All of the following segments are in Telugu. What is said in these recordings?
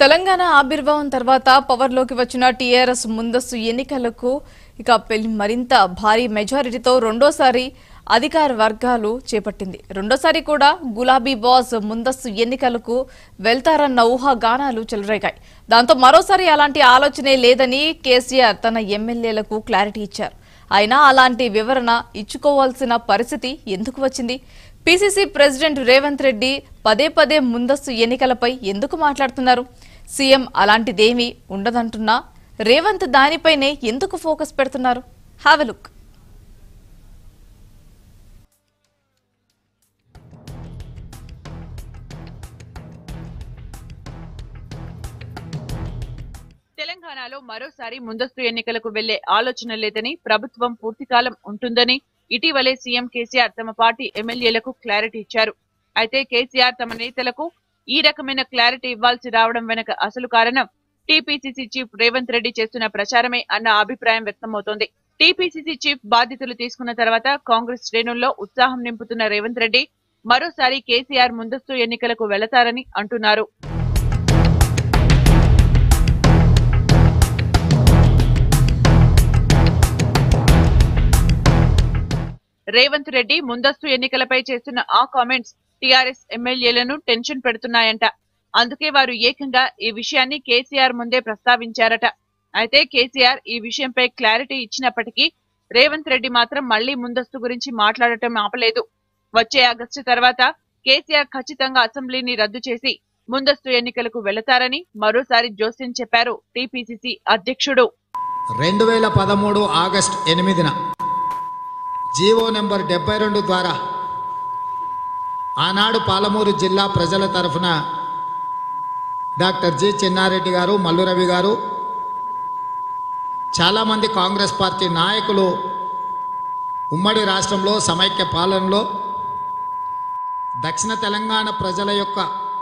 తెలంగాణ ఆవిర్భావం తర్వాత పవర్లోకి వచ్చిన టీఆర్ఎస్ ముందస్తు ఎన్నికలకు ఇక పెళ్లి మరింత భారీ మెజారిటీతో రెండోసారి అధికార వర్గాలు చేపట్టింది రెండోసారి కూడా గులాబీ బాస్ ముందస్తు ఎన్నికలకు వెళ్తారన్న ఊహాగానాలు చెలరేగాయి దాంతో మరోసారి అలాంటి ఆలోచనే లేదని కేసీఆర్ తన ఎమ్మెల్యేలకు క్లారిటీ ఇచ్చారు అయినా అలాంటి వివరణ ఇచ్చుకోవాల్సిన పరిస్థితి ఎందుకు వచ్చింది పీసీసీ ప్రెసిడెంట్ రేవంత్ రెడ్డి పదే పదే ముందస్తు ఎన్నికలపై ఎందుకు మాట్లాడుతున్నారు సీఎం అలాంటిదేమీ ఉండదంటున్నా రేవంత్ దానిపైనే ఎందుకు ఫోకస్ పెడుతున్నారు హ్యావ్ లుక్ తెలంగాణలో మరోసారి ముందస్తు ఎన్నికలకు వెళ్లే ఆలోచన లేదని ప్రభుత్వం పూర్తికాలం ఉంటుందని ఇటీవలే సీఎం కేసీఆర్ తమ పార్టీ ఎమ్మెల్యేలకు క్లారిటీ ఇచ్చారు అయితే కేసీఆర్ తమ నేతలకు ఈ రకమైన క్లారిటీ ఇవ్వాల్సి రావడం వెనక అసలు కారణం టీపీసీసీ చీఫ్ రేవంత్ రెడ్డి చేస్తున్న ప్రచారమే అన్న అభిప్రాయం వ్యక్తమవుతోంది టీపీసీసీ చీఫ్ బాధ్యతలు తీసుకున్న తర్వాత కాంగ్రెస్ శ్రేణుల్లో ఉత్సాహం నింపుతున్న రేవంత్ రెడ్డి మరోసారి కేసీఆర్ ముందస్తు ఎన్నికలకు వెళతారని అంటున్నారు రేవంత్ రెడ్డి ముందస్తు ఎన్నికలపై చేస్తున్న ఆ కామెంట్స్ టీఆర్ఎస్ ఎమ్మెల్యేలను టెన్షన్ పెడుతున్నాయంట అందుకే వారు ఏకంగా ఈ విషయాన్ని కేసీఆర్ ముందే ప్రస్తావించారట అయితే కేసీఆర్ ఈ విషయంపై క్లారిటీ ఇచ్చినప్పటికీ రేవంత్ రెడ్డి మాత్రం మళ్లీ ముందస్తు గురించి మాట్లాడటం ఆపలేదు వచ్చే ఆగస్టు తర్వాత కేసీఆర్ ఖచ్చితంగా అసెంబ్లీని రద్దు చేసి ముందస్తు ఎన్నికలకు వెళతారని మరోసారి జోస్యం చెప్పారు టీపీసీసీ అధ్యక్షుడు రెండు వేల పదమూడు ఆగస్ట్ ఎనిమిదిన జీవో నెంబర్ డెబ్బై రెండు ద్వారా ఆనాడు పాలమూరు జిల్లా ప్రజల తరఫున డాక్టర్ జి చెన్నారెడ్డి గారు మల్లురవి గారు చాలామంది కాంగ్రెస్ పార్టీ నాయకులు ఉమ్మడి రాష్ట్రంలో సమైక్య పాలనలో దక్షిణ తెలంగాణ ప్రజల యొక్క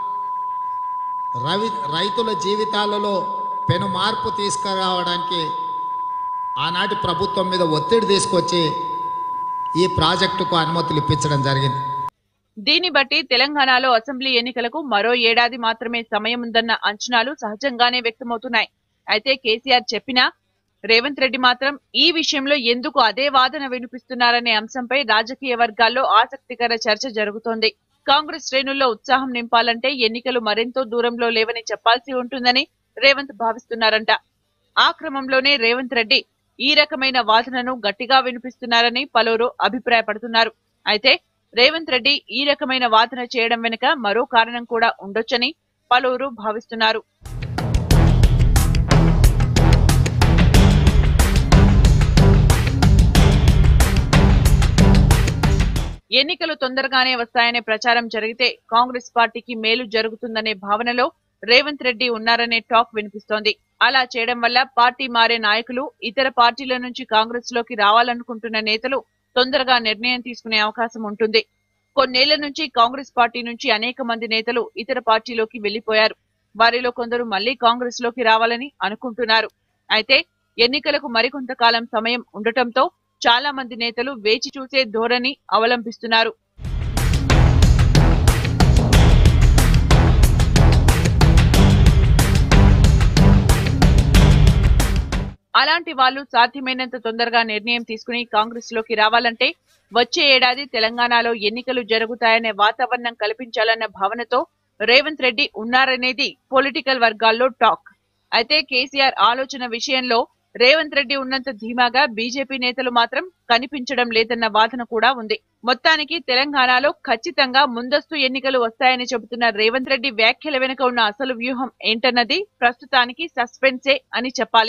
రవి రైతుల జీవితాలలో పెను మార్పు తీసుకురావడానికి ఆనాటి ప్రభుత్వం మీద ఒత్తిడి తీసుకొచ్చి ఈ ప్రాజెక్టుకు అనుమతులు ఇప్పించడం జరిగింది దీన్ని బట్టి తెలంగాణలో అసెంబ్లీ ఎన్నికలకు మరో ఏడాది మాత్రమే సమయం ఉందన్న అంచనాలు సహజంగానే వ్యక్తమవుతున్నాయి అయితే కేసీఆర్ చెప్పినా రేవంత్ రెడ్డి మాత్రం ఈ విషయంలో ఎందుకు అదే వాదన వినిపిస్తున్నారనే అంశంపై రాజకీయ వర్గాల్లో ఆసక్తికర చర్చ జరుగుతోంది కాంగ్రెస్ శ్రేణుల్లో ఉత్సాహం నింపాలంటే ఎన్నికలు మరెంతో దూరంలో లేవని చెప్పాల్సి ఉంటుందని రేవంత్ భావిస్తున్నారంట ఆ క్రమంలోనే రేవంత్ రెడ్డి ఈ రకమైన వాదనను గట్టిగా వినిపిస్తున్నారని పలువురు అభిప్రాయపడుతున్నారు అయితే రేవంత్ రెడ్డి ఈ రకమైన వాదన చేయడం వెనుక మరో కారణం కూడా ఉండొచ్చని పలువురు భావిస్తున్నారు ఎన్నికలు తొందరగానే వస్తాయనే ప్రచారం జరిగితే కాంగ్రెస్ పార్టీకి మేలు జరుగుతుందనే భావనలో రేవంత్ రెడ్డి ఉన్నారనే టాక్ వినిపిస్తోంది అలా చేయడం వల్ల పార్టీ మారే నాయకులు ఇతర పార్టీల నుంచి కాంగ్రెస్ లోకి రావాలనుకుంటున్న నేతలు తొందరగా నిర్ణయం తీసుకునే అవకాశం ఉంటుంది కొన్నేళ్ల నుంచి కాంగ్రెస్ పార్టీ నుంచి అనేక మంది నేతలు ఇతర పార్టీలోకి వెళ్లిపోయారు వారిలో కొందరు మళ్లీ కాంగ్రెస్ లోకి రావాలని అనుకుంటున్నారు అయితే ఎన్నికలకు మరికొంతకాలం సమయం ఉండటంతో చాలా మంది నేతలు వేచి చూసే ధోరణి అవలంబిస్తున్నారు అలాంటి వాళ్ళు సాధ్యమైనంత తొందరగా నిర్ణయం తీసుకుని కాంగ్రెస్ లోకి రావాలంటే వచ్చే ఏడాది తెలంగాణలో ఎన్నికలు జరుగుతాయనే వాతావరణం కల్పించాలన్న భావనతో రేవంత్ రెడ్డి ఉన్నారనేది పొలిటికల్ వర్గాల్లో టాక్ అయితే కేసీఆర్ ఆలోచన విషయంలో రేవంత్ రెడ్డి ఉన్నంత ధీమాగా బీజేపీ నేతలు మాత్రం కనిపించడం లేదన్న వాదన కూడా ఉంది మొత్తానికి తెలంగాణలో ఖచ్చితంగా ముందస్తు ఎన్నికలు వస్తాయని చెబుతున్న రేవంత్ రెడ్డి వ్యాఖ్యల వెనుక ఉన్న అసలు వ్యూహం ఏంటన్నది ప్రస్తుతానికి సస్పెన్సే అని చెప్పాలి